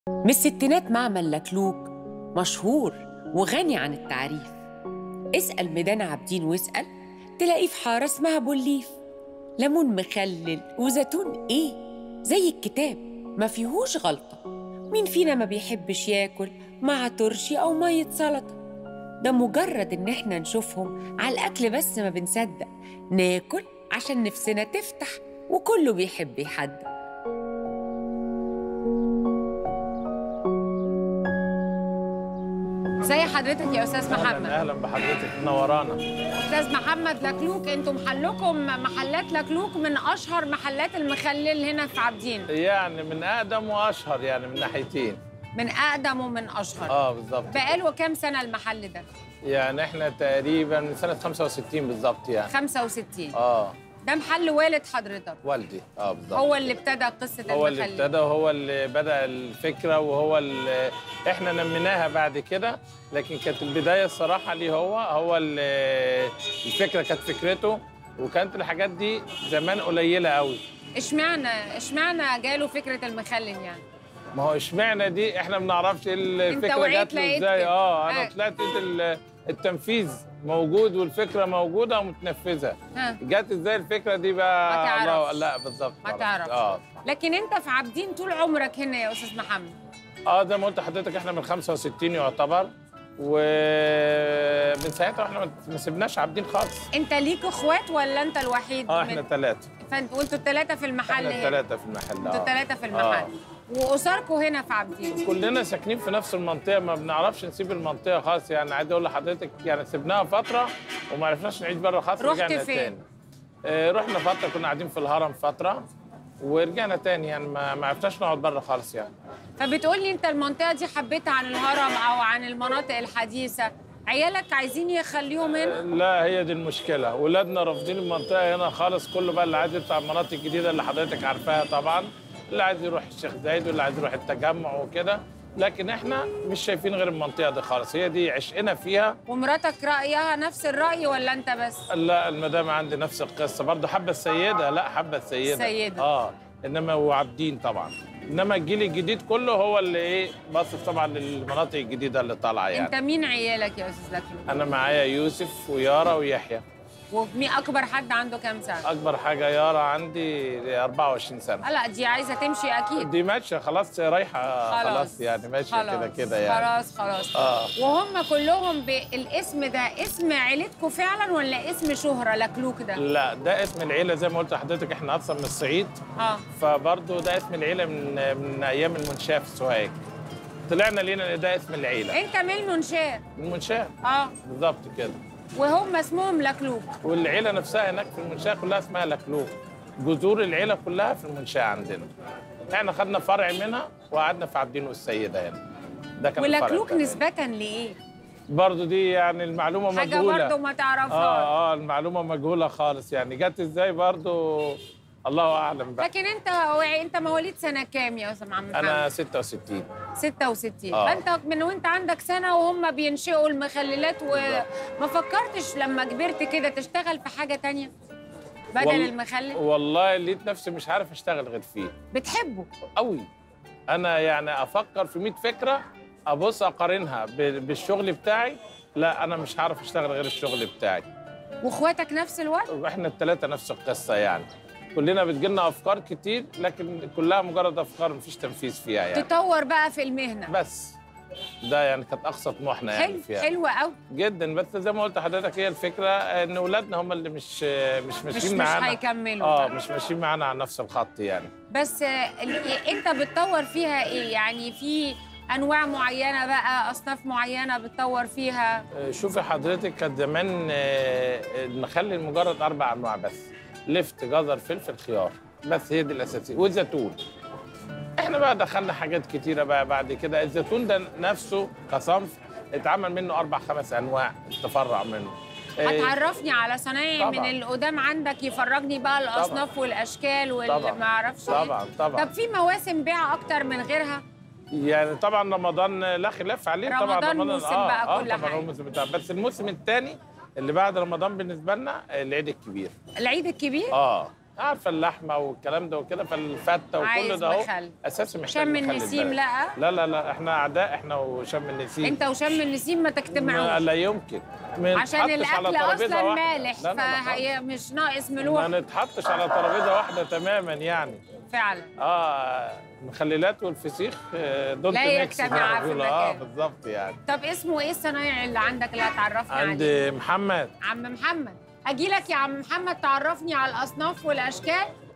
من الستينات معمل لكلوك مشهور وغني عن التعريف اسأل ميدان عابدين واسأل تلاقيه في حارة اسمها بوليف ليمون مخلل وزيتون ايه زي الكتاب ما فيهوش غلطة مين فينا ما بيحبش ياكل مع ترشي أو مية سلطة ده مجرد إن إحنا نشوفهم على الأكل بس ما بنصدق ناكل عشان نفسنا تفتح وكله بيحب يحدق زي حضرتك يا استاذ اهلا محمد اهلا بحضرتك منورانا استاذ محمد لكلوك انتم محلكم محلات لكلوك من اشهر محلات المخلل هنا في عابدين يعني من اقدم واشهر يعني من ناحيتين من اقدم ومن اشهر اه بالظبط بقاله كام سنه المحل ده يعني احنا تقريبا من سنه 65 بالظبط يعني 65 اه ده محل والد حضرتك والدي اه بالظبط هو اللي ابتدى قصه هو اللي المخلل ابتدى وهو اللي بدا الفكره وهو اللي احنا نميناها بعد كده لكن كانت البدايه الصراحه ليه هو هو اللي الفكره كانت فكرته وكانت الحاجات دي زمان قليله قوي اشمعنى اشمعنى جاله فكره المخلل يعني ما هو اشمعنى دي احنا ما بنعرفش ايه انت الفكره وعيت جات له لقيت ازاي كده. اه انا آه. طلعت لقيت ال- التنفيذ موجود والفكره موجوده ومتنفذه ها جت ازاي الفكره دي بقى ما تعرفش. الله- لا بالظبط ما معرفش. تعرفش. اه لكن انت في عابدين طول عمرك هنا يا استاذ محمد اه زي ما قلت لحضرتك احنا من 65 يعتبر ومن ساعتها احنا ما- ما سيبناش عابدين خالص انت ليك اخوات ولا انت الوحيد اه احنا ثلاثه فانت وانتوا الثلاثه في المحل احنا هنا الثلاثه في المحل انتوا اه الثلاثه في المحل آه. واسركم هنا في عابدين كلنا ساكنين في نفس المنطقه ما بنعرفش نسيب المنطقه خالص يعني عايز اقول لحضرتك يعني سيبناها فتره وما عرفناش نعيش بره خالص رحت رجعنا فين؟ تاني آه رحنا فتره كنا قاعدين في الهرم فتره ورجعنا تاني يعني ما ما عرفناش نقعد بره خالص يعني فبتقول لي انت المنطقه دي حبيتها عن الهرم او عن المناطق الحديثه عيالك عايزين يخليهم هنا لا هي دي المشكله ولادنا رافضين المنطقه هنا خالص كله بقى اللي عايز يطلع المناطق الجديده اللي حضرتك عارفاها طبعا اللي عايز يروح الشيخ زايد واللي عايز يروح التجمع وكده لكن احنا مش شايفين غير المنطقه دي خالص هي دي عشقنا فيها ومراتك رايها نفس الراي ولا انت بس لا المدام عندي نفس القصه برضه حبه السيده لا حبه السيده السيدة. اه انما وعابدين طبعا انما الجيل الجديد كله هو اللي ايه باصص طبعا للمناطق الجديده اللي طالعه يعني انت مين عيالك يا استاذ لكلو انا معايا يوسف ويارا ويحيى ومين اكبر حد عنده كام سنه اكبر حاجه يارا عندي 24 سنه لا دي عايزه تمشي اكيد دي ماشيه خلاص رايحه خلاص, خلاص يعني ماشيه كده كده يعني خلاص خلاص اه وهم كلهم بالاسم ده اسم عيلتكم فعلا ولا اسم شهره لكلوك ده لا ده اسم العيله زي ما قلت لحضرتك احنا اصلا من الصعيد اه فبرضه ده اسم العيله من من ايام المنشاه في سوهاج طلعنا لينا ان ده اسم العيله انت من المنشاه المنشاه اه بالظبط كده وهم اسمهم لكلوك والعيله نفسها هناك في المنشاه كلها اسمها لكلوك جذور العيله كلها في المنشاه عندنا احنا خدنا فرع منها وقعدنا في عابدين والسيده هنا ده كان الفرع ولكلوك بتاعنا. نسبه لايه برضه دي يعني المعلومه حاجه مجهوله برضه ما تعرفهاش اه اه المعلومه مجهوله خالص يعني جت ازاي برضه الله اعلم بقى لكن انت انت مواليد سنه كام يا استاذ محمد انا 66 66 آه. فانت من وانت عندك سنه وهم بينشئوا المخللات وما فكرتش لما كبرت كده تشتغل في حاجه تانية بدل وال- المخلل والله لقيت نفسي مش عارف اشتغل غير فيه بتحبه قوي انا يعني افكر في 100 فكره ابص اقارنها ب- بالشغل بتاعي لا انا مش هعرف اشتغل غير الشغل بتاعي واخواتك نفس الوقت واحنا الثلاثه نفس القصه يعني كلنا بتجيلنا افكار كتير لكن كلها مجرد افكار مفيش تنفيذ فيها يعني تطور بقى في المهنه بس ده يعني كانت اقصى طموحنا يعني حلو فيها حلو قوي جدا بس زي ما قلت لحضرتك هي الفكره ان اولادنا هم اللي مش مش مش ماشيين مش معانا هيكملوا اه مش ماشيين معانا على نفس الخط يعني بس آه، ال- انت بتطور فيها ايه يعني في انواع معينه بقى اصناف معينه بتطور فيها آه، شوفي حضرتك كان زمان آه، المخلل مجرد اربع انواع بس لفت جزر فلفل خيار بس هي دي الاساسيه والزيتون احنا بقى دخلنا حاجات كتيره بقى بعد كده الزيتون ده نفسه كصنف اتعمل منه اربع خمس انواع تفرع منه آه، هتعرفني على صنايعي من طبعاً. القدام عندك يفرجني بقى الاصناف والاشكال واللي طبعاً. ما اعرفش إيه. طبعا طبعا طب في مواسم بيع اكتر من غيرها يعني طبعا رمضان لا خلاف عليه طبعا رمضان موسم بقى آه كل آه طبعا حاجة. هو موسم بتاع بس الموسم الثاني اللي بعد رمضان بالنسبه لنا العيد الكبير العيد الكبير اه عارفه اللحمه والكلام ده وكده فالفته وكل عايز ده اهو مخلل. اساسي محتاج شم مخلل النسيم بلد. لا لا لا لا احنا اعداء احنا وشم النسيم انت وشم النسيم ما ما تجتمعوش لا يمكن ما عشان نتحطش على الاكل ترابيزة اصلا واحدة. مالح لا لا لا خالص. فهي مش ناقص ملوح ما نتحطش على ترابيزه واحده تماما يعني فعلا اه المخللات والفسيخ آه، دول لا ميكس زي ما يجتمعا في بيقولوا. اه مكان. بالظبط يعني طب اسمه ايه الصنايعي اللي عندك اللي هتعرفني عند عليه محمد عم محمد اجي لك يا عم محمد تعرفني على الاصناف والاشكال